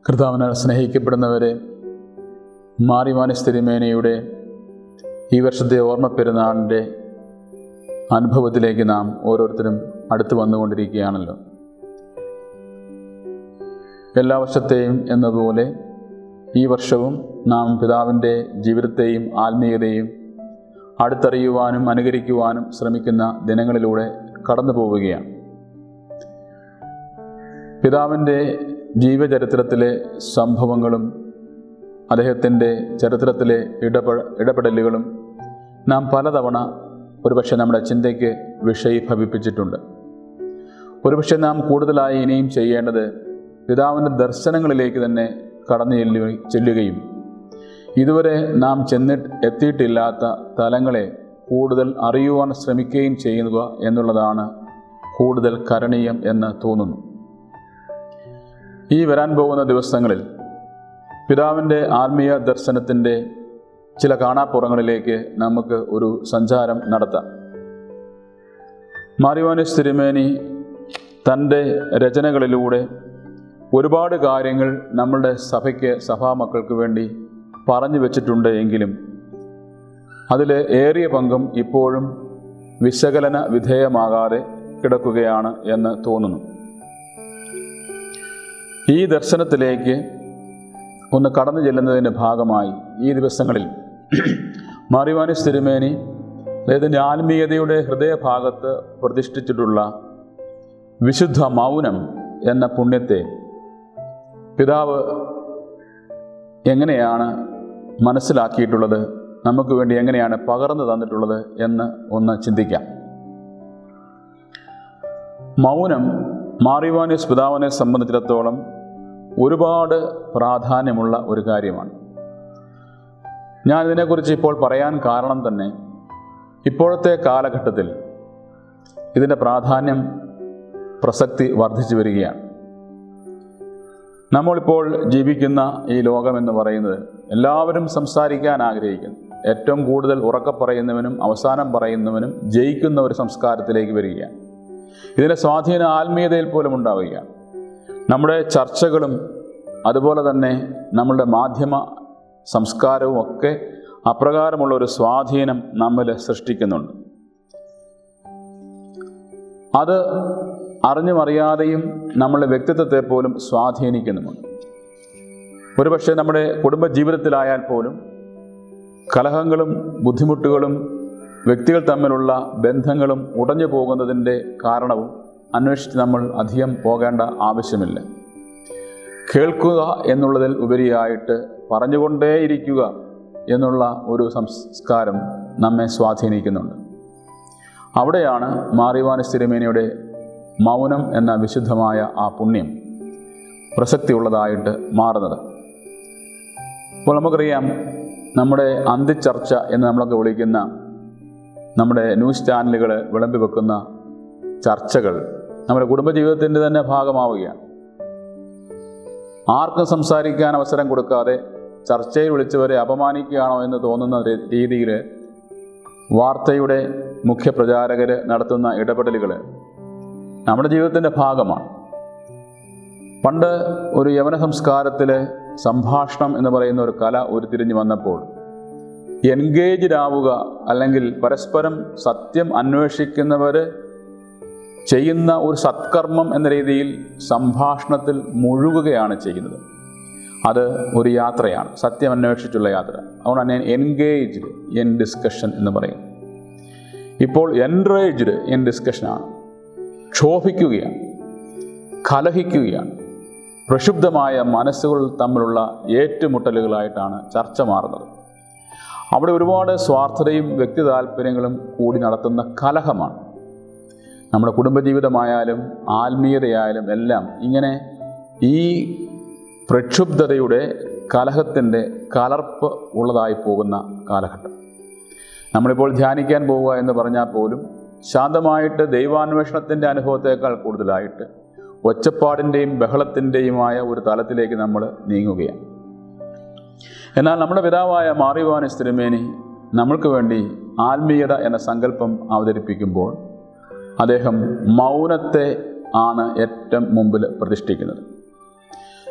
കർത്താവിനാൽ സ്നേഹിക്കപ്പെടുന്നവരെ മാറിമാനിസ് തിരുമേനയുടെ ഈ വർഷത്തെ ഓർമ്മ പെരുന്നാളിൻ്റെ അനുഭവത്തിലേക്ക് നാം ഓരോരുത്തരും അടുത്ത് വന്നുകൊണ്ടിരിക്കുകയാണല്ലോ എല്ലാ വർഷത്തെയും എന്നതുപോലെ ഈ വർഷവും നാം പിതാവിൻ്റെ ജീവിതത്തെയും ആത്മീയതയും അടുത്തറിയുവാനും അനുകരിക്കുവാനും ശ്രമിക്കുന്ന ദിനങ്ങളിലൂടെ കടന്നു പോവുകയാണ് പിതാവിൻ്റെ ജീവചരിത്രത്തിലെ സംഭവങ്ങളും അദ്ദേഹത്തിൻ്റെ ചരിത്രത്തിലെ ഇടപെട ഇടപെടലുകളും നാം പലതവണ ഒരുപക്ഷെ നമ്മുടെ ചിന്തയ്ക്ക് വിഷയീഭവിപ്പിച്ചിട്ടുണ്ട് ഒരുപക്ഷെ നാം കൂടുതലായി ഇനിയും ചെയ്യേണ്ടത് പിതാവിൻ്റെ ദർശനങ്ങളിലേക്ക് തന്നെ കടന്നു ചെല്ലു ചെല്ലുകയും ഇതുവരെ നാം ചെന്നിട്ട് എത്തിയിട്ടില്ലാത്ത തലങ്ങളെ കൂടുതൽ അറിയുവാൻ ശ്രമിക്കുകയും ചെയ്യുക എന്നുള്ളതാണ് കൂടുതൽ കരണീയം എന്ന് തോന്നുന്നു ഈ വരാൻ പോകുന്ന ദിവസങ്ങളിൽ പിതാവിൻ്റെ ആത്മീയ ദർശനത്തിൻ്റെ ചില കാണാപ്പുറങ്ങളിലേക്ക് നമുക്ക് ഒരു സഞ്ചാരം നടത്താം മാറിവാനിസ് തിരുമേനി തൻ്റെ രചനകളിലൂടെ ഒരുപാട് കാര്യങ്ങൾ നമ്മളുടെ സഭയ്ക്ക് സഭാമക്കൾക്ക് വേണ്ടി പറഞ്ഞു വച്ചിട്ടുണ്ട് എങ്കിലും അതിൽ ഏറിയ പങ്കും ഇപ്പോഴും വിശകലന വിധേയമാകാതെ കിടക്കുകയാണ് എന്ന് തോന്നുന്നു ഈ ദർശനത്തിലേക്ക് ഒന്ന് കടന്നു ചെല്ലുന്നതിൻ്റെ ഭാഗമായി ഈ ദിവസങ്ങളിൽ മാറിവാനിസ് തിരുമേനി അദ്ദേഹത്തിൻ്റെ ആത്മീയതയുടെ ഹൃദയഭാഗത്ത് പ്രതിഷ്ഠിച്ചിട്ടുള്ള വിശുദ്ധ മൗനം എന്ന പുണ്യത്തെ പിതാവ് എങ്ങനെയാണ് മനസ്സിലാക്കിയിട്ടുള്ളത് നമുക്ക് വേണ്ടി എങ്ങനെയാണ് പകർന്നു തന്നിട്ടുള്ളത് എന്ന് ഒന്ന് ചിന്തിക്കാം മൗനം മാറിവാനിസ് പിതാവിനെ സംബന്ധിച്ചിടത്തോളം ഒരുപാട് പ്രാധാന്യമുള്ള ഒരു കാര്യമാണ് ഞാൻ ഇതിനെക്കുറിച്ച് ഇപ്പോൾ പറയാൻ കാരണം തന്നെ ഇപ്പോഴത്തെ കാലഘട്ടത്തിൽ ഇതിൻ്റെ പ്രാധാന്യം പ്രസക്തി വർദ്ധിച്ചു വരികയാണ് നമ്മളിപ്പോൾ ജീവിക്കുന്ന ഈ ലോകം എന്ന് പറയുന്നത് എല്ലാവരും സംസാരിക്കാൻ ആഗ്രഹിക്കുന്നു ഏറ്റവും കൂടുതൽ ഉറക്ക പറയുന്നവനും അവസാനം പറയുന്നവനും ജയിക്കുന്ന ഒരു സംസ്കാരത്തിലേക്ക് വരികയാണ് ഇതിൻ്റെ സ്വാധീനം ആത്മീയതയിൽ പോലും ഉണ്ടാവുകയാണ് നമ്മുടെ ചർച്ചകളും അതുപോലെ തന്നെ നമ്മളുടെ മാധ്യമ സംസ്കാരവും ഒക്കെ അപ്രകാരമുള്ള ഒരു സ്വാധീനം നമ്മിൽ സൃഷ്ടിക്കുന്നുണ്ട് അത് അറിഞ്ഞും അറിയാതെയും നമ്മളുടെ വ്യക്തിത്വത്തെ പോലും സ്വാധീനിക്കുന്നുമുണ്ട് ഒരുപക്ഷെ നമ്മുടെ കുടുംബജീവിതത്തിലായാൽ പോലും കലഹങ്ങളും ബുദ്ധിമുട്ടുകളും വ്യക്തികൾ തമ്മിലുള്ള ബന്ധങ്ങളും ഉടഞ്ഞു പോകുന്നതിൻ്റെ കാരണവും അന്വേഷിച്ച് നമ്മൾ അധികം പോകേണ്ട ആവശ്യമില്ല കേൾക്കുക എന്നുള്ളതിൽ ഉപരിയായിട്ട് പറഞ്ഞുകൊണ്ടേയിരിക്കുക എന്നുള്ള ഒരു സംസ്കാരം നമ്മെ സ്വാധീനിക്കുന്നുണ്ട് അവിടെയാണ് മാറിവാന സ്ഥിരമേനയുടെ മൗനം എന്ന വിശുദ്ധമായ ആ പുണ്യം പ്രസക്തിയുള്ളതായിട്ട് മാറുന്നത് അപ്പോൾ നമുക്കറിയാം നമ്മുടെ അന്തിച്ചർച്ച എന്ന് നമ്മളൊക്കെ വിളിക്കുന്ന നമ്മുടെ ന്യൂസ് ചാനലുകൾ വിളമ്പി വെക്കുന്ന ചർച്ചകൾ നമ്മുടെ കുടുംബജീവിതത്തിൻ്റെ തന്നെ ഭാഗമാവുകയാണ് ആർക്കും സംസാരിക്കാൻ അവസരം കൊടുക്കാതെ ചർച്ചയിൽ വിളിച്ചവരെ അപമാനിക്കുകയാണോ എന്ന് തോന്നുന്ന രീതിയിൽ വാർത്തയുടെ മുഖ്യ പ്രചാരകർ നടത്തുന്ന ഇടപെടലുകൾ നമ്മുടെ ജീവിതത്തിൻ്റെ ഭാഗമാണ് പണ്ട് ഒരു യവന സംസ്കാരത്തിൽ സംഭാഷണം എന്ന് പറയുന്ന ഒരു കല ഉരുത്തിരിഞ്ഞു വന്നപ്പോൾ എൻഗേജ്ഡ് ആവുക അല്ലെങ്കിൽ പരസ്പരം സത്യം അന്വേഷിക്കുന്നവർ ചെയ്യുന്ന ഒരു സത്കർമ്മം എന്ന രീതിയിൽ സംഭാഷണത്തിൽ മുഴുകുകയാണ് ചെയ്യുന്നത് അത് ഒരു യാത്രയാണ് സത്യം അന്വേഷിച്ചുള്ള യാത്ര അതുകൊണ്ടാണ് ഞാൻ എൻഗേജ്ഡ് ഇൻ ഡിസ്കഷൻ എന്ന് പറയും ഇപ്പോൾ എൻറേജ്ഡ് ഇൻ ഡിസ്കഷനാണ് ക്ഷോഭിക്കുകയാണ് കലഹിക്കുകയാണ് പ്രക്ഷുബ്ധമായ മനസ്സുകൾ തമ്മിലുള്ള ഏറ്റുമുട്ടലുകളായിട്ടാണ് ചർച്ച മാറുന്നത് അവിടെ ഒരുപാട് സ്വാർത്ഥതയും വ്യക്തി താല്പര്യങ്ങളും കൂടി നടത്തുന്ന കലഹമാണ് നമ്മുടെ കുടുംബജീവിതമായാലും ആത്മീയതയായാലും എല്ലാം ഇങ്ങനെ ഈ പ്രക്ഷുബ്ധതയുടെ കലഹത്തിൻ്റെ കലർപ്പ് ഉള്ളതായി പോകുന്ന കാലഘട്ടം നമ്മളിപ്പോൾ ധ്യാനിക്കാൻ പോവുക എന്ന് പറഞ്ഞാൽ പോലും ശാന്തമായിട്ട് ദൈവാന്വേഷണത്തിൻ്റെ അനുഭവത്തേക്കാൾ കൂടുതലായിട്ട് ഒച്ചപ്പാടിൻ്റെയും ബഹളത്തിൻ്റെയുമായ ഒരു തലത്തിലേക്ക് നമ്മൾ നീങ്ങുകയാണ് എന്നാൽ നമ്മുടെ പിതാവായ മാറിവാനിസ് തിരുമേനി നമ്മൾക്ക് വേണ്ടി ആത്മീയത എന്ന സങ്കല്പം അവതരിപ്പിക്കുമ്പോൾ അദ്ദേഹം മൗനത്തെ ആണ് ഏറ്റവും മുമ്പിൽ പ്രതിഷ്ഠിക്കുന്നത്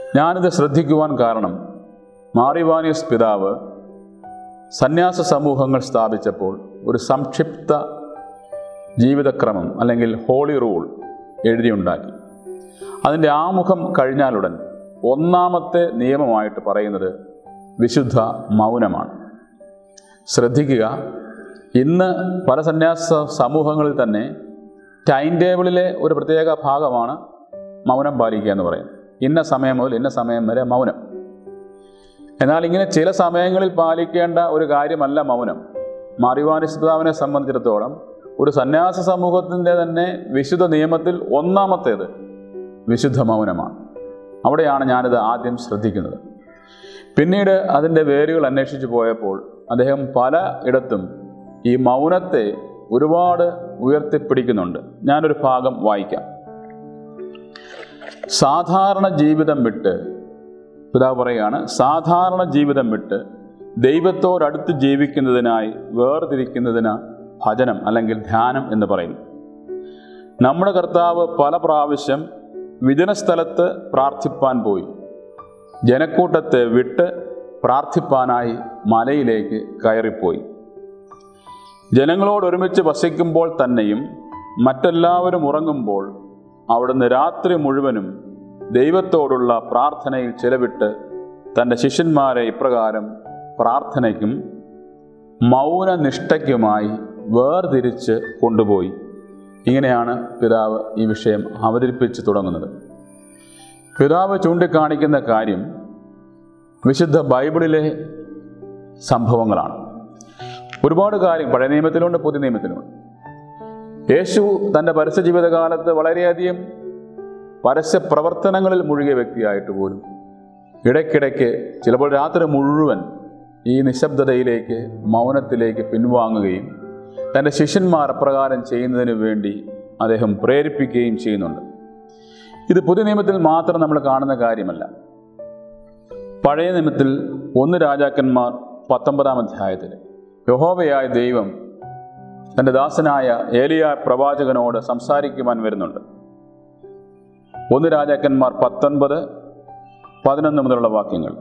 ഞാനിത് ശ്രദ്ധിക്കുവാൻ കാരണം മാറിവാനിയസ് പിതാവ് സന്യാസ സമൂഹങ്ങൾ സ്ഥാപിച്ചപ്പോൾ ഒരു സംക്ഷിപ്ത ജീവിതക്രമം അല്ലെങ്കിൽ ഹോളി റൂൾ എഴുതിയുണ്ടാക്കി അതിൻ്റെ ആമുഖം കഴിഞ്ഞാലുടൻ ഒന്നാമത്തെ നിയമമായിട്ട് പറയുന്നത് വിശുദ്ധ മൗനമാണ് ശ്രദ്ധിക്കുക ഇന്ന് പല സന്യാസ സമൂഹങ്ങളിൽ തന്നെ ടൈം ടേബിളിലെ ഒരു പ്രത്യേക ഭാഗമാണ് മൗനം പാലിക്കുക എന്ന് പറയുന്നത് ഇന്ന സമയം മുതൽ ഇന്ന സമയം വരെ മൗനം എന്നാൽ ഇങ്ങനെ ചില സമയങ്ങളിൽ പാലിക്കേണ്ട ഒരു കാര്യമല്ല മൗനം മാറിവാനിസ്പിതാവിനെ സംബന്ധിച്ചിടത്തോളം ഒരു സന്യാസ സമൂഹത്തിൻ്റെ തന്നെ വിശുദ്ധ നിയമത്തിൽ ഒന്നാമത്തേത് വിശുദ്ധ മൗനമാണ് അവിടെയാണ് ഞാനിത് ആദ്യം ശ്രദ്ധിക്കുന്നത് പിന്നീട് അതിൻ്റെ വേരുകൾ അന്വേഷിച്ചു പോയപ്പോൾ അദ്ദേഹം പല ഇടത്തും ഈ മൗനത്തെ ഒരുപാട് ഉയർത്തിപ്പിടിക്കുന്നുണ്ട് ഞാനൊരു ഭാഗം വായിക്കാം സാധാരണ ജീവിതം വിട്ട് പിതാവ് പറയുകയാണ് സാധാരണ ജീവിതം വിട്ട് ദൈവത്തോടടുത്ത് ജീവിക്കുന്നതിനായി വേർതിരിക്കുന്നതിന് ഭജനം അല്ലെങ്കിൽ ധ്യാനം എന്ന് പറയുന്നു നമ്മുടെ കർത്താവ് പല പ്രാവശ്യം വിജനസ്ഥലത്ത് പ്രാർത്ഥിപ്പാൻ പോയി ജനക്കൂട്ടത്തെ വിട്ട് പ്രാർത്ഥിപ്പാനായി മലയിലേക്ക് കയറിപ്പോയി ജനങ്ങളോട് ഒരുമിച്ച് വസിക്കുമ്പോൾ തന്നെയും മറ്റെല്ലാവരും ഉറങ്ങുമ്പോൾ അവിടുന്ന് രാത്രി മുഴുവനും ദൈവത്തോടുള്ള പ്രാർത്ഥനയിൽ ചിലവിട്ട് തൻ്റെ ശിഷ്യന്മാരെ ഇപ്രകാരം പ്രാർത്ഥനയ്ക്കും മൗനനിഷ്ഠയ്ക്കുമായി വേർതിരിച്ച് കൊണ്ടുപോയി ഇങ്ങനെയാണ് പിതാവ് ഈ വിഷയം അവതരിപ്പിച്ച് തുടങ്ങുന്നത് പിതാവ് ചൂണ്ടിക്കാണിക്കുന്ന കാര്യം വിശുദ്ധ ബൈബിളിലെ സംഭവങ്ങളാണ് ഒരുപാട് കാര്യം പഴയ നിയമത്തിലുണ്ട് പുതിയ നിയമത്തിലുണ്ട് യേശു തൻ്റെ പരസ്യ ജീവിതകാലത്ത് വളരെയധികം പരസ്യ പ്രവർത്തനങ്ങളിൽ മുഴുകിയ വ്യക്തിയായിട്ട് പോലും ഇടയ്ക്കിടയ്ക്ക് ചിലപ്പോൾ രാത്രി മുഴുവൻ ഈ നിശബ്ദതയിലേക്ക് മൗനത്തിലേക്ക് പിൻവാങ്ങുകയും തൻ്റെ ശിഷ്യന്മാർ അപ്രകാരം ചെയ്യുന്നതിന് വേണ്ടി അദ്ദേഹം പ്രേരിപ്പിക്കുകയും ചെയ്യുന്നുണ്ട് ഇത് പുതിയ നിയമത്തിൽ മാത്രം നമ്മൾ കാണുന്ന കാര്യമല്ല പഴയ നിയമത്തിൽ ഒന്ന് രാജാക്കന്മാർ പത്തൊമ്പതാം അധ്യായത്തിൽ യഹോവയായ ദൈവം തൻ്റെ ദാസനായ ഏലിയ പ്രവാചകനോട് സംസാരിക്കുവാൻ വരുന്നുണ്ട് ഒന്ന് രാജാക്കന്മാർ പത്തൊൻപത് പതിനൊന്ന് മുതലുള്ള വാക്യങ്ങൾ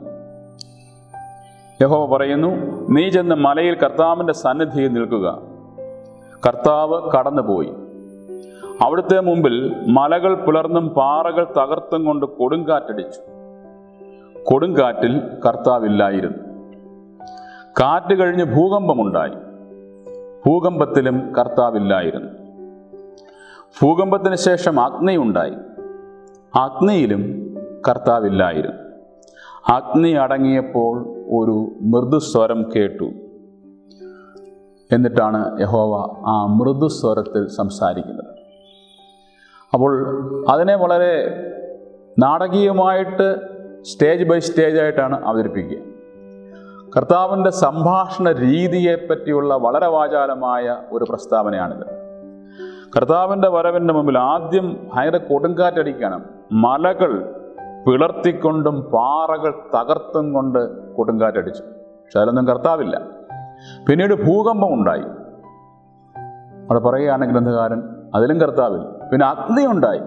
യഹോവ പറയുന്നു നീ ചെന്ന് മലയിൽ കർത്താവിൻ്റെ സന്നിധിയിൽ നിൽക്കുക കർത്താവ് കടന്നുപോയി അവിടുത്തെ മുമ്പിൽ മലകൾ പിളർന്നും പാറകൾ തകർത്തും കൊണ്ട് കൊടുങ്കാറ്റടിച്ചു കൊടുങ്കാറ്റിൽ കർത്താവില്ലായിരുന്നു കാറ്റ് കഴിഞ്ഞ് ഭൂകമ്പമുണ്ടായി ഭൂകമ്പത്തിലും കർത്താവില്ലായിരുന്നു ഭൂകമ്പത്തിന് ശേഷം അഗ്നി ഉണ്ടായി അഗ്നിയിലും കർത്താവില്ലായിരുന്നു അഗ്നി അടങ്ങിയപ്പോൾ ഒരു മൃദുസ്വരം കേട്ടു എന്നിട്ടാണ് യഹോവ ആ മൃദുസ്വരത്തിൽ സംസാരിക്കുന്നത് അപ്പോൾ അതിനെ വളരെ നാടകീയമായിട്ട് സ്റ്റേജ് ബൈ സ്റ്റേജ് ആയിട്ടാണ് അവതരിപ്പിക്കുക കർത്താവിൻ്റെ സംഭാഷണ രീതിയെ പറ്റിയുള്ള വളരെ വാചാലമായ ഒരു പ്രസ്താവനയാണിത് കർത്താവിൻ്റെ വരവിൻ്റെ മുമ്പിൽ ആദ്യം ഭയങ്കര കൊടുങ്കാറ്റടിക്കണം മലകൾ പിളർത്തിക്കൊണ്ടും പാറകൾ തകർത്തും കൊണ്ട് കൊടുങ്കാറ്റടിച്ചു പക്ഷെ അതിലൊന്നും കർത്താവില്ല പിന്നീട് ഭൂകമ്പം ഉണ്ടായി അവിടെ പറയുകയാണ് ഗ്രന്ഥകാരൻ അതിലും കർത്താവില്ല പിന്നെ അഗ്നി ഉണ്ടായി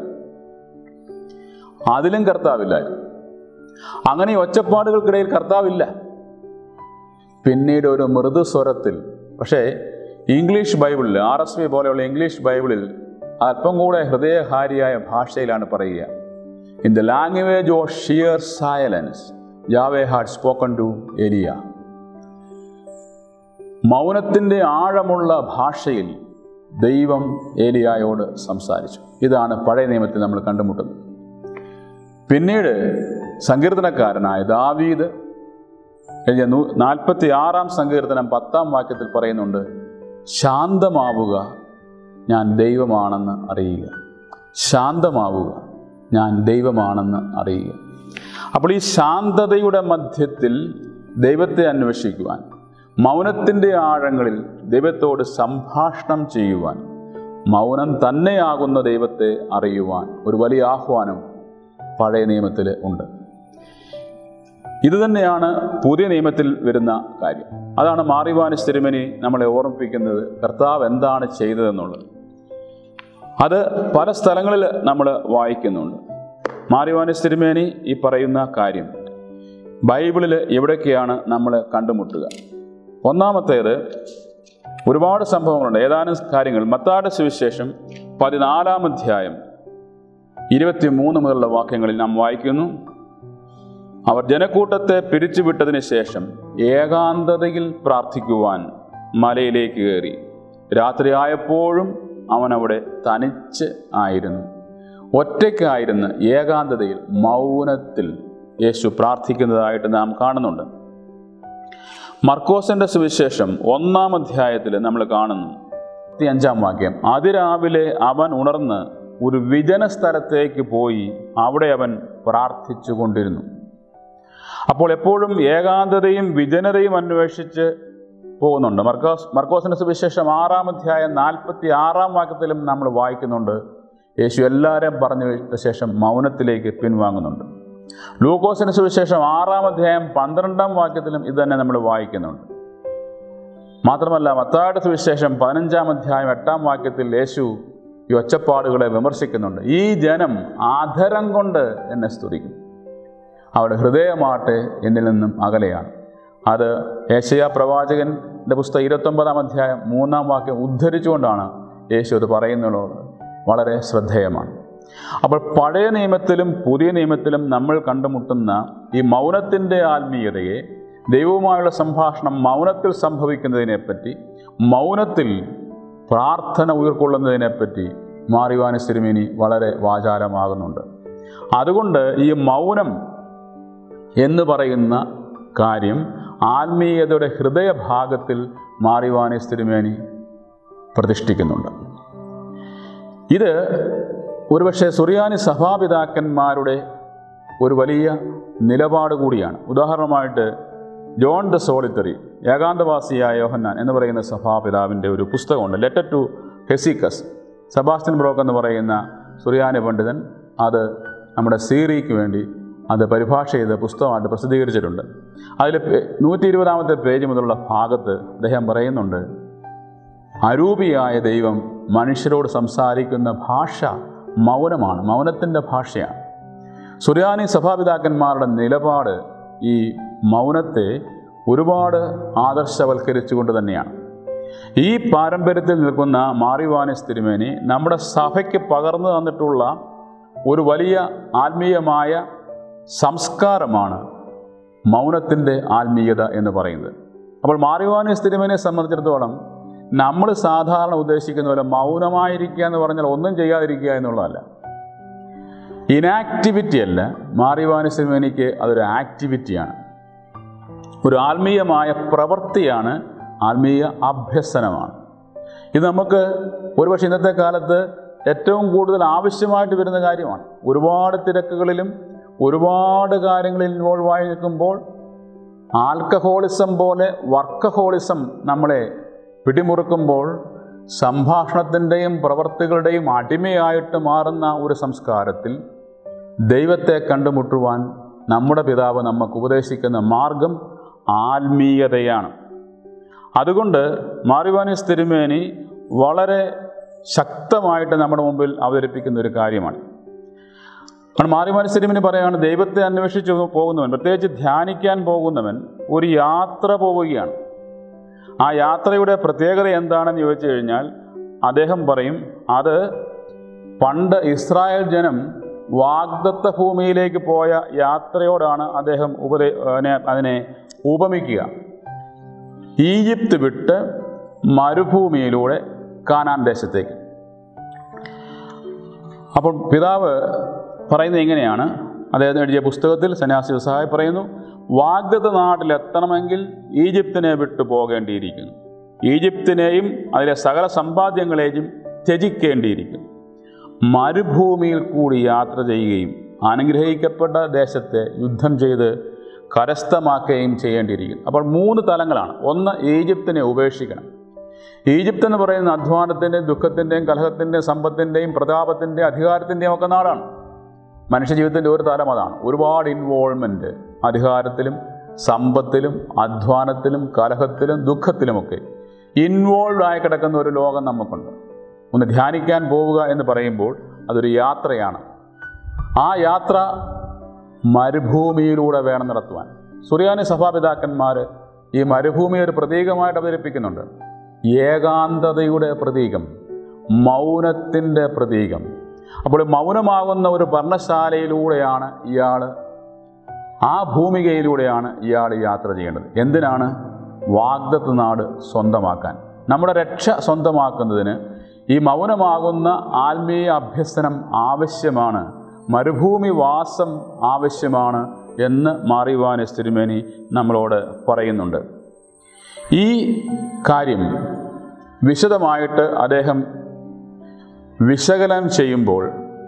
അതിലും കർത്താവില്ലായിരുന്നു അങ്ങനെ ഈ ഒച്ചപ്പാടുകൾക്കിടയിൽ കർത്താവില്ല പിന്നീട് ഒരു മൃദുസ്വരത്തിൽ പക്ഷേ ഇംഗ്ലീഷ് ബൈബിളിൽ ആർ എസ് വി പോലെയുള്ള ഇംഗ്ലീഷ് ബൈബിളിൽ അല്പം കൂടെ ഹൃദയഹാരിയായ ഭാഷയിലാണ് പറയുക in the language of sheer silence Yahweh had spoken to Elijah മൗനത്തിൻ്റെ ആഴമുള്ള ഭാഷയിൽ ദൈവം ഏലിയായോട് സംസാരിച്ചു ഇതാണ് പഴയ നിയമത്തിൽ നമ്മൾ കണ്ടുമുട്ടുന്നത് പിന്നീട് സങ്കീർത്തനക്കാരനായ ദാവീദ് എഴുതിയ നൂ നാൽപ്പത്തി ആറാം സങ്കീർത്തനം പത്താം വാക്യത്തിൽ പറയുന്നുണ്ട് ശാന്തമാവുക ഞാൻ ദൈവമാണെന്ന് അറിയുക ശാന്തമാവുക ഞാൻ ദൈവമാണെന്ന് അറിയുക അപ്പോൾ ഈ ശാന്തതയുടെ മധ്യത്തിൽ ദൈവത്തെ അന്വേഷിക്കുവാൻ മൗനത്തിൻ്റെ ആഴങ്ങളിൽ ദൈവത്തോട് സംഭാഷണം ചെയ്യുവാൻ മൗനം തന്നെയാകുന്ന ദൈവത്തെ അറിയുവാൻ ഒരു വലിയ ആഹ്വാനം പഴയ നിയമത്തിൽ ഉണ്ട് ഇത് തന്നെയാണ് പുതിയ നിയമത്തിൽ വരുന്ന കാര്യം അതാണ് മാറിവാനിസ് തിരുമനി നമ്മളെ ഓർമ്മിപ്പിക്കുന്നത് കർത്താവ് എന്താണ് ചെയ്തതെന്നുള്ളത് അത് പല സ്ഥലങ്ങളിൽ നമ്മൾ വായിക്കുന്നുണ്ട് മാറിവാനിസ് തിരുമേനി ഈ പറയുന്ന കാര്യം ബൈബിളിൽ എവിടെയൊക്കെയാണ് നമ്മൾ കണ്ടുമുട്ടുക ഒന്നാമത്തേത് ഒരുപാട് സംഭവങ്ങളുണ്ട് ഏതാനും കാര്യങ്ങൾ മത്താട് സുവിശേഷം പതിനാലാം അധ്യായം ഇരുപത്തി മൂന്ന് മുതലുള്ള വാക്യങ്ങളിൽ നാം വായിക്കുന്നു അവർ ജനക്കൂട്ടത്തെ പിരിച്ചുവിട്ടതിന് ശേഷം ഏകാന്തതയിൽ പ്രാർത്ഥിക്കുവാൻ മലയിലേക്ക് കയറി രാത്രിയായപ്പോഴും അവൻ അവിടെ തനിച്ച് ആയിരുന്നു ഒറ്റയ്ക്കായിരുന്ന് ഏകാന്തതയിൽ മൗനത്തിൽ യേശു പ്രാർത്ഥിക്കുന്നതായിട്ട് നാം കാണുന്നുണ്ട് മർക്കോസിന്റെ സുവിശേഷം ഒന്നാം അധ്യായത്തിൽ നമ്മൾ കാണുന്നു അഞ്ചാം വാക്യം അതിരാവിലെ അവൻ ഉണർന്ന് ഒരു വിജന സ്ഥലത്തേക്ക് പോയി അവിടെ അവൻ പ്രാർത്ഥിച്ചു കൊണ്ടിരുന്നു അപ്പോൾ എപ്പോഴും ഏകാന്തതയും വിജനതയും അന്വേഷിച്ച് പോകുന്നുണ്ട് മർക്കോസ് മർക്കോസിന്റെ സുവിശേഷം ആറാം അധ്യായം നാൽപ്പത്തി ആറാം വാക്യത്തിലും നമ്മൾ വായിക്കുന്നുണ്ട് യേശു എല്ലാവരെയും പറഞ്ഞു വെച്ച ശേഷം മൗനത്തിലേക്ക് പിൻവാങ്ങുന്നുണ്ട് ലൂക്കോസിന് സുവിശേഷം ആറാം അധ്യായം പന്ത്രണ്ടാം വാക്യത്തിലും ഇത് തന്നെ നമ്മൾ വായിക്കുന്നുണ്ട് മാത്രമല്ല മത്തായുടെ സുവിശേഷം പതിനഞ്ചാം അധ്യായം എട്ടാം വാക്യത്തിൽ യേശു ഈ ഒച്ചപ്പാടുകളെ വിമർശിക്കുന്നുണ്ട് ഈ ജനം ആധരം കൊണ്ട് എന്നെ സ്തുതിക്കും അവരുടെ ഹൃദയമാട്ടെ എന്നിൽ നിന്നും അകലെയാണ് അത് ഏഷ്യ പ്രവാചകന്റെ പുസ്തകം ഇരുപത്തൊമ്പതാം അധ്യായം മൂന്നാം വാക്യം ഉദ്ധരിച്ചുകൊണ്ടാണ് യേശു അത് പറയുന്നുള്ളത് വളരെ ശ്രദ്ധേയമാണ് അപ്പോൾ പഴയ നിയമത്തിലും പുതിയ നിയമത്തിലും നമ്മൾ കണ്ടുമുട്ടുന്ന ഈ മൗനത്തിൻ്റെ ആത്മീയതയെ ദൈവവുമായുള്ള സംഭാഷണം മൗനത്തിൽ സംഭവിക്കുന്നതിനെപ്പറ്റി മൗനത്തിൽ പ്രാർത്ഥന ഉയർക്കൊള്ളുന്നതിനെപ്പറ്റി മാറിവാന സിരുമിനി വളരെ വാചാരമാകുന്നുണ്ട് അതുകൊണ്ട് ഈ മൗനം എന്ന് പറയുന്ന കാര്യം ആത്മീയതയുടെ ഹൃദയഭാഗത്തിൽ മാറിവാനെ തിരുമേനി പ്രതിഷ്ഠിക്കുന്നുണ്ട് ഇത് ഒരുപക്ഷെ സുറിയാനി സഭാപിതാക്കന്മാരുടെ ഒരു വലിയ നിലപാട് കൂടിയാണ് ഉദാഹരണമായിട്ട് ജോൺ ദ സോളിറ്ററി ഏകാന്തവാസിയായ യോഹന്നാൻ എന്ന് പറയുന്ന സഭാപിതാവിൻ്റെ ഒരു പുസ്തകമുണ്ട് ലെറ്റർ ടു ഹെസിക്കസ് സെബാസ്റ്റ്യൻ ബ്രോക്ക് എന്ന് പറയുന്ന സുറിയാനി പണ്ഡിതൻ അത് നമ്മുടെ സീറിക്ക് വേണ്ടി അത് പരിഭാഷ ചെയ്ത് പുസ്തകമായിട്ട് പ്രസിദ്ധീകരിച്ചിട്ടുണ്ട് അതിൽ നൂറ്റി ഇരുപതാമത്തെ പേജ് മുതലുള്ള ഭാഗത്ത് അദ്ദേഹം പറയുന്നുണ്ട് അരൂപിയായ ദൈവം മനുഷ്യരോട് സംസാരിക്കുന്ന ഭാഷ മൗനമാണ് മൗനത്തിൻ്റെ ഭാഷയാണ് സുറിയാനി സഭാപിതാക്കന്മാരുടെ നിലപാട് ഈ മൗനത്തെ ഒരുപാട് ആദർശവൽക്കരിച്ചുകൊണ്ട് തന്നെയാണ് ഈ പാരമ്പര്യത്തിൽ നിൽക്കുന്ന മാറിവാനിസ് തിരുമേനി നമ്മുടെ സഭയ്ക്ക് പകർന്നു തന്നിട്ടുള്ള ഒരു വലിയ ആത്മീയമായ സംസ്കാരമാണ് മൗനത്തിൻ്റെ ആത്മീയത എന്ന് പറയുന്നത് അപ്പോൾ മാറിവാനിസ് തിരുമേനിയെ സംബന്ധിച്ചിടത്തോളം നമ്മൾ സാധാരണ ഉദ്ദേശിക്കുന്ന പോലെ മൗനമായിരിക്കുക എന്ന് പറഞ്ഞാൽ ഒന്നും ചെയ്യാതിരിക്കുക എന്നുള്ളതല്ല ഇനാക്ടിവിറ്റി അല്ല മാറിവാനിസ് തിരുമേനിക്ക് അതൊരു ആക്ടിവിറ്റിയാണ് ഒരു ആത്മീയമായ പ്രവൃത്തിയാണ് ആത്മീയ അഭ്യസനമാണ് ഇത് നമുക്ക് ഒരുപക്ഷെ ഇന്നത്തെ കാലത്ത് ഏറ്റവും കൂടുതൽ ആവശ്യമായിട്ട് വരുന്ന കാര്യമാണ് ഒരുപാട് തിരക്കുകളിലും ഒരുപാട് കാര്യങ്ങളിൽ ഇൻവോൾവ് ആയി നിൽക്കുമ്പോൾ ആൽക്കഹോളിസം പോലെ വർക്കഹോളിസം നമ്മളെ പിടിമുറുക്കുമ്പോൾ സംഭാഷണത്തിൻ്റെയും പ്രവർത്തികളുടെയും അടിമയായിട്ട് മാറുന്ന ഒരു സംസ്കാരത്തിൽ ദൈവത്തെ കണ്ടുമുട്ടുവാൻ നമ്മുടെ പിതാവ് നമുക്ക് ഉപദേശിക്കുന്ന മാർഗം ആത്മീയതയാണ് അതുകൊണ്ട് മാറിവാനിസ് തിരുമേനി വളരെ ശക്തമായിട്ട് നമ്മുടെ മുമ്പിൽ അവതരിപ്പിക്കുന്ന ഒരു കാര്യമാണ് കാരണം മാറിമാനി തിരുമേനി പറയുകയാണ് ദൈവത്തെ അന്വേഷിച്ച് പോകുന്നവൻ പ്രത്യേകിച്ച് ധ്യാനിക്കാൻ പോകുന്നവൻ ഒരു യാത്ര പോവുകയാണ് ആ യാത്രയുടെ പ്രത്യേകത എന്താണെന്ന് ചോദിച്ചു കഴിഞ്ഞാൽ അദ്ദേഹം പറയും അത് പണ്ട് ഇസ്രായേൽ ജനം വാഗ്ദത്ത ഭൂമിയിലേക്ക് പോയ യാത്രയോടാണ് അദ്ദേഹം ഉപദേ അതിനെ അതിനെ ഉപമിക്കുക ഈജിപ്ത് വിട്ട് മരുഭൂമിയിലൂടെ കാനാൻ ദേശത്തേക്ക് അപ്പോൾ പിതാവ് പറയുന്നത് ഇങ്ങനെയാണ് അദ്ദേഹം എഴുതിയ പുസ്തകത്തിൽ സന്യാസി സഹായി പറയുന്നു വാഗ്ദത്ത നാട്ടിലെത്തണമെങ്കിൽ ഈജിപ്തിനെ വിട്ടു പോകേണ്ടിയിരിക്കുന്നു ഈജിപ്തിനെയും അതിലെ സകല സമ്പാദ്യങ്ങളെയും ത്യജിക്കേണ്ടിയിരിക്കുന്നു മരുഭൂമിയിൽ കൂടി യാത്ര ചെയ്യുകയും അനുഗ്രഹിക്കപ്പെട്ട ദേശത്തെ യുദ്ധം ചെയ്ത് കരസ്ഥമാക്കുകയും ചെയ്യേണ്ടിയിരിക്കുന്നു അപ്പോൾ മൂന്ന് തലങ്ങളാണ് ഒന്ന് ഈജിപ്തിനെ ഉപേക്ഷിക്കണം ഈജിപ്ത് എന്ന് പറയുന്ന അധ്വാനത്തിൻ്റെയും ദുഃഖത്തിൻ്റെയും കലഹത്തിൻ്റെയും സമ്പത്തിൻ്റെയും പ്രതാപത്തിൻ്റെയും അധികാരത്തിൻ്റെയും ഒക്കെ നാടാണ് മനുഷ്യജീവിതത്തിൻ്റെ ഒരു തലം അതാണ് ഒരുപാട് ഇൻവോൾവ്മെൻറ്റ് അധികാരത്തിലും സമ്പത്തിലും അധ്വാനത്തിലും കലഹത്തിലും ദുഃഖത്തിലുമൊക്കെ ഇൻവോൾവ് ആയി കിടക്കുന്ന ഒരു ലോകം നമുക്കുണ്ട് ഒന്ന് ധ്യാനിക്കാൻ പോവുക എന്ന് പറയുമ്പോൾ അതൊരു യാത്രയാണ് ആ യാത്ര മരുഭൂമിയിലൂടെ വേണം നടത്തുവാൻ സുറിയാനി സഭാപിതാക്കന്മാർ ഈ മരുഭൂമി ഒരു പ്രതീകമായിട്ട് അവതരിപ്പിക്കുന്നുണ്ട് ഏകാന്തതയുടെ പ്രതീകം മൗനത്തിൻ്റെ പ്രതീകം അപ്പോൾ മൗനമാകുന്ന ഒരു പർണശാലയിലൂടെയാണ് ഇയാൾ ആ ഭൂമികയിലൂടെയാണ് ഇയാൾ യാത്ര ചെയ്യേണ്ടത് എന്തിനാണ് വാഗ്ദത്ത് നാട് സ്വന്തമാക്കാൻ നമ്മുടെ രക്ഷ സ്വന്തമാക്കുന്നതിന് ഈ മൗനമാകുന്ന ആത്മീയ അഭ്യസനം ആവശ്യമാണ് മരുഭൂമി വാസം ആവശ്യമാണ് എന്ന് മാറിവാനിസ് തിരുമേനി നമ്മളോട് പറയുന്നുണ്ട് ഈ കാര്യം വിശദമായിട്ട് അദ്ദേഹം വിശകലനം ചെയ്യുമ്പോൾ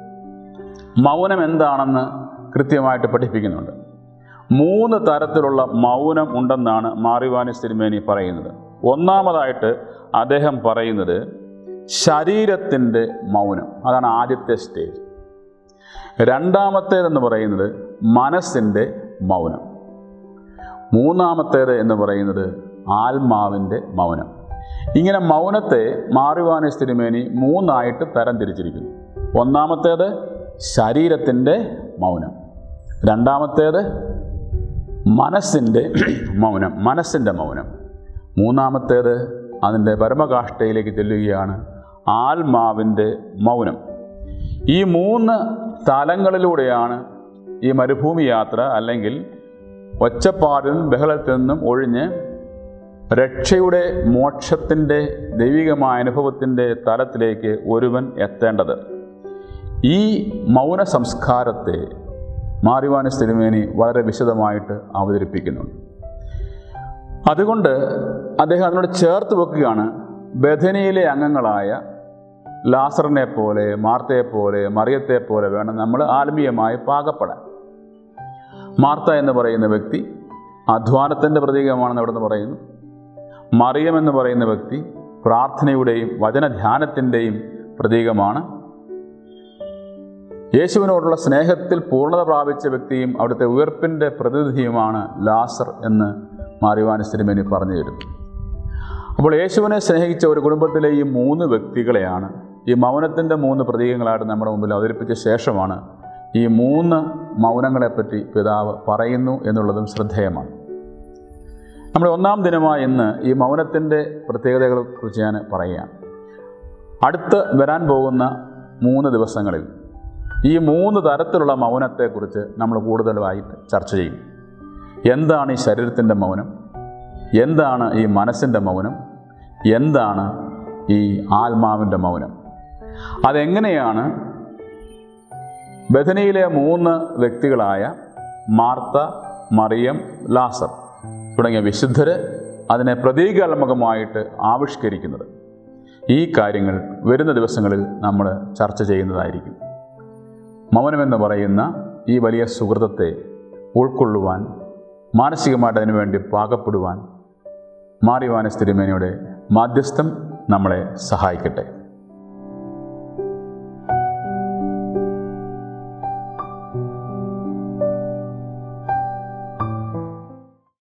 മൗനം എന്താണെന്ന് കൃത്യമായിട്ട് പഠിപ്പിക്കുന്നുണ്ട് മൂന്ന് തരത്തിലുള്ള മൗനം ഉണ്ടെന്നാണ് മാറിവാനിസ് തിരുമേനി പറയുന്നത് ഒന്നാമതായിട്ട് അദ്ദേഹം പറയുന്നത് ശരീരത്തിൻ്റെ മൗനം അതാണ് ആദ്യത്തെ സ്റ്റേജ് രണ്ടാമത്തേതെന്ന് പറയുന്നത് മനസ്സിൻ്റെ മൗനം മൂന്നാമത്തേത് എന്ന് പറയുന്നത് ആത്മാവിൻ്റെ മൗനം ഇങ്ങനെ മൗനത്തെ മാറിവാനിസ് തിരുമേനി മൂന്നായിട്ട് തരം തിരിച്ചിരിക്കുന്നു ഒന്നാമത്തേത് ശരീരത്തിൻ്റെ മൗനം രണ്ടാമത്തേത് മനസ്സിൻ്റെ മൗനം മനസ്സിൻ്റെ മൗനം മൂന്നാമത്തേത് അതിൻ്റെ പരമകാഷ്ഠയിലേക്ക് ചെല്ലുകയാണ് ആത്മാവിൻ്റെ മൗനം ഈ മൂന്ന് തലങ്ങളിലൂടെയാണ് ഈ മരുഭൂമി യാത്ര അല്ലെങ്കിൽ ഒച്ചപ്പാടിൽ ബഹളത്തിൽ നിന്നും ഒഴിഞ്ഞ് രക്ഷയുടെ മോക്ഷത്തിൻ്റെ ദൈവികമായ അനുഭവത്തിൻ്റെ തലത്തിലേക്ക് ഒരുവൻ എത്തേണ്ടത് ഈ മൗന സംസ്കാരത്തെ മാറിവാനിസ് തിരുമേനി വളരെ വിശദമായിട്ട് അവതരിപ്പിക്കുന്നുണ്ട് അതുകൊണ്ട് അദ്ദേഹം അതിനോട് ചേർത്ത് വെക്കുകയാണ് ബഥനിയിലെ അംഗങ്ങളായ ലാസറിനെ പോലെ മാർത്തയെ പോലെ മറിയത്തെ പോലെ വേണം നമ്മൾ ആത്മീയമായി പാകപ്പെടാൻ മാർത്ത എന്ന് പറയുന്ന വ്യക്തി അധ്വാനത്തിൻ്റെ പ്രതീകമാണെന്ന് അവിടെ നിന്ന് പറയുന്നു മറിയം എന്ന് പറയുന്ന വ്യക്തി പ്രാർത്ഥനയുടെയും വചനധ്യാനത്തിൻ്റെയും പ്രതീകമാണ് യേശുവിനോടുള്ള സ്നേഹത്തിൽ പൂർണ്ണത പ്രാപിച്ച വ്യക്തിയും അവിടുത്തെ ഉയർപ്പിൻ്റെ പ്രതിനിധിയുമാണ് ലാസർ എന്ന് മാറിവാനിസ് തിരുമേനി പറഞ്ഞു തരുന്നു അപ്പോൾ യേശുവിനെ സ്നേഹിച്ച ഒരു കുടുംബത്തിലെ ഈ മൂന്ന് വ്യക്തികളെയാണ് ഈ മൗനത്തിൻ്റെ മൂന്ന് പ്രതീകങ്ങളായിട്ട് നമ്മുടെ മുമ്പിൽ അവതരിപ്പിച്ച ശേഷമാണ് ഈ മൂന്ന് മൗനങ്ങളെപ്പറ്റി പിതാവ് പറയുന്നു എന്നുള്ളതും ശ്രദ്ധേയമാണ് നമ്മുടെ ഒന്നാം ദിനമായ ഇന്ന് ഈ മൗനത്തിൻ്റെ പ്രത്യേകതകളെക്കുറിച്ച് ഞാൻ പറയുകയാണ് അടുത്ത് വരാൻ പോകുന്ന മൂന്ന് ദിവസങ്ങളിൽ ഈ മൂന്ന് തരത്തിലുള്ള മൗനത്തെക്കുറിച്ച് നമ്മൾ കൂടുതലായിട്ട് ചർച്ച ചെയ്യും എന്താണ് ഈ ശരീരത്തിൻ്റെ മൗനം എന്താണ് ഈ മനസ്സിൻ്റെ മൗനം എന്താണ് ഈ ആത്മാവിൻ്റെ മൗനം അതെങ്ങനെയാണ് ബഥനിയിലെ മൂന്ന് വ്യക്തികളായ മാർത്ത മറിയം ലാസർ തുടങ്ങിയ വിശുദ്ധർ അതിനെ പ്രതീകാത്മകമായിട്ട് ആവിഷ്കരിക്കുന്നത് ഈ കാര്യങ്ങൾ വരുന്ന ദിവസങ്ങളിൽ നമ്മൾ ചർച്ച ചെയ്യുന്നതായിരിക്കും മൗനമെന്ന് പറയുന്ന ഈ വലിയ സുഹൃതത്തെ ഉൾക്കൊള്ളുവാൻ മാനസികമായിട്ട് അതിനുവേണ്ടി പാകപ്പെടുവാൻ മാറിവാനസ് തിരുമേനയുടെ മാധ്യസ്ഥം നമ്മളെ സഹായിക്കട്ടെ